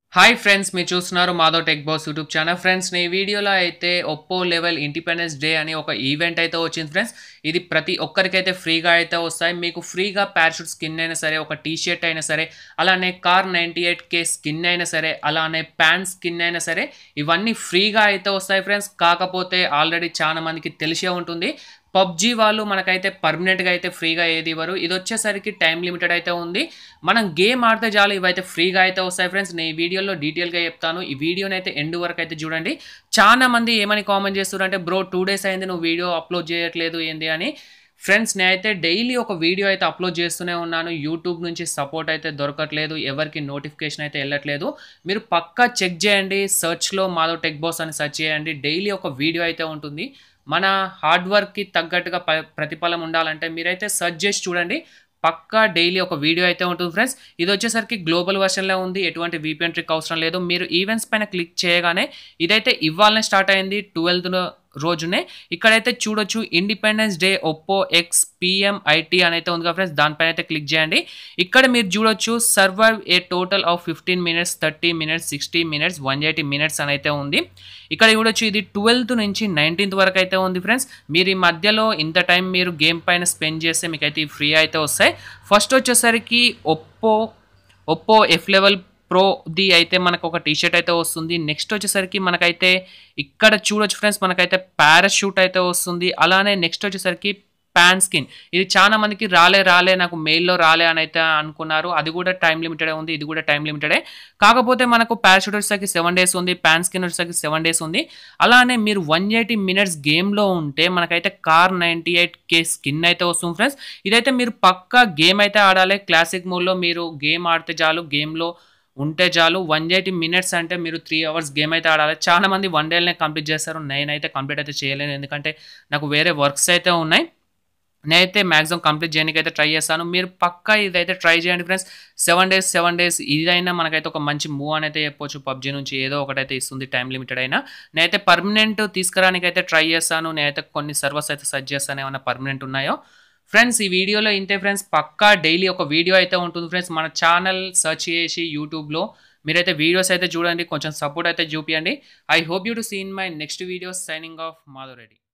hi friends మీరు చూస్తున్నారు Madhav tech boss YouTube channel friends ఈ వీడియోలో అయితే ఒప్పో లెవెల్ ఇండిపెండెన్స్ డే అని ఒక ఈవెంట్ అయితే వచ్చింది ఫ్రెండ్స్ ఇది ప్రతి ఒక్కరికైతే ఫ్రీగా అయితే వస్తాయి మీకు ఫ్రీగా పారాషూట్ స్కిన్ అయినా సరే ఒక టీ షర్ట్ అయినా సరే అలానే car ninety eight K skin అయినా సరే అలానే ప్యాంట్ స్కిన్ అయినా సరే ఇవన్నీ ఫ్రీగా అయితే వస్తాయి ఫ్రెండ్స్ కాకపోతే ఆల్రెడీ చాలా మందికి తెలిసే ఉంటుంది పబ్జీ వాళ్ళు మనకైతే పర్మనెంట్గా అయితే ఫ్రీగా ఏది ఇవ్వరు ఇది వచ్చేసరికి టైం లిమిటెడ్ అయితే ఉంది మనం గేమ్ ఆడితే చాలు ఇవైతే ఫ్రీగా అయితే వస్తాయి ఫ్రెండ్స్ నేను ఈ వీడియోలో డీటెయిల్గా చెప్తాను ఈ వీడియోని అయితే ఎండ్ వరకు అయితే చూడండి చాలా మంది ఏమని కామెంట్ చేస్తున్నారంటే బ్రో టూ డేస్ అయింది నువ్వు వీడియో అప్లోడ్ చేయట్లేదు ఏంది అని ఫ్రెండ్స్ నేనైతే డైలీ ఒక వీడియో అయితే అప్లోడ్ చేస్తూనే ఉన్నాను యూట్యూబ్ నుంచి సపోర్ట్ అయితే దొరకట్లేదు ఎవరికి నోటిఫికేషన్ అయితే వెళ్ళట్లేదు మీరు పక్కా చెక్ చేయండి సెర్చ్లో మాధవ్ టెక్ బాస్ అని సెర్చ్ చేయండి డైలీ ఒక వీడియో అయితే ఉంటుంది మన హార్డ్ వర్క్కి తగ్గట్టుగా ప ప్రతిఫలం ఉండాలంటే మీరైతే సెర్చ్ చేసి చూడండి పక్కా డైలీ ఒక వీడియో అయితే ఉంటుంది ఫ్రెండ్స్ ఇది వచ్చేసరికి గ్లోబల్ వర్షన్లో ఉంది ఎటువంటి వీపీఎన్ ట్రిక్ అవసరం లేదు మీరు ఈవెంట్స్ పైన క్లిక్ చేయగానే ఇదైతే ఇవ్వాలనే స్టార్ట్ అయింది ట్వెల్త్ రోజునే ఇక్కడైతే చూడొచ్చు independence day Oppo X PM IT అని అయితే ఉంది కదా ఫ్రెండ్స్ దానిపైన అయితే క్లిక్ చేయండి ఇక్కడ మీరు చూడొచ్చు survive a total of fifteen minutes thirty minutes sixty minutes one eighty minutes అని అయితే ఉంది ఇక్కడ చూడొచ్చు ఇది ట్వెల్త్ నుంచి నైన్టీన్త్ వరకు అయితే ఉంది ఫ్రెండ్స్ మీరు ఈ మధ్యలో ఇంత టైం మీరు గేమ్ పైన స్పెండ్ చేస్తే మీకు అయితే ఫ్రీ అయితే వస్తాయి ఫస్ట్ వచ్చేసరికి ఒప్పో ఒప్పో ఎఫ్ లెవెల్ ప్రోది అయితే మనకు ఒక టీ షర్ట్ అయితే వస్తుంది నెక్స్ట్ వచ్చేసరికి మనకైతే ఇక్కడ చూడొచ్చు ఫ్రెండ్స్ మనకైతే పారాషూట్ అయితే వస్తుంది అలానే నెక్స్ట్ వచ్చేసరికి ప్యాన్ స్కిన్ ఇది చాలా మందికి రాలే రాలే నాకు మెయిల్లో రాలే అని అయితే అనుకున్నారు అది కూడా టైం లిమిటెడ్ ఉంది ఇది కూడా టైం లిమిటెడే కాకపోతే మనకు పారాషూట్ వచ్చేసరికి సెవెన్ డేస్ ఉంది ప్యాన్ స్కిన్ వచ్చేసరికి సెవెన్ డేస్ ఉంది అలానే మీరు వన్ ఎయిటీ మినిట్స్ గేమ్లో ఉంటే మనకైతే car ninety eight K skin అయితే వస్తుంది ఫ్రెండ్స్ ఇదైతే మీరు పక్కా గేమ్ అయితే ఆడాలి క్లాసిక్ మోడ్లో మీరు గేమ్ ఆడితే చాలు గేమ్లో ఉంటే చాలు వన్ ఎయిటీ మినిట్స్ అంటే మీరు త్రీ అవర్స్ గేమ్ అయితే ఆడాలి చాలా మంది వన్ డేలనే కంప్లీట్ చేస్తారు నేనైతే కంప్లీట్ అయితే చేయలేను ఎందుకంటే నాకు వేరే వర్క్స్ అయితే ఉన్నాయి నేనైతే మ్యాక్సిమం కంప్లీట్ చేయడానికి అయితే ట్రై చేస్తాను మీరు పక్కా ఇదైతే ట్రై చేయండి friends seven days seven days ఇదైనా మనకైతే ఒక మంచి మూవ్ అని అయితే చెప్పొచ్చు పబ్జీ నుంచి ఏదో ఒకటైతే ఇస్తుంది టైం లిమిటెడ్ అయినా నేనైతే పర్మనెంట్ తీసుకురానికి అయితే ట్రై చేస్తాను నేనైతే కొన్ని సర్వర్స్ అయితే సజెస్ట్ చేస్తాను ఏమైనా పర్మనెంట్ ఉన్నాయో ఫ్రెండ్స్ ఈ వీడియోలో ఇంతే ఫ్రెండ్స్ పక్కా డైలీ ఒక వీడియో అయితే ఉంటుంది ఫ్రెండ్స్ మన ఛానల్ సెర్చ్ చేసి యూట్యూబ్లో మీరైతే వీడియోస్ అయితే చూడండి కొంచెం సపోర్ట్ అయితే చూపించండి I hope you to seen my next videos signing off Madhav Reddy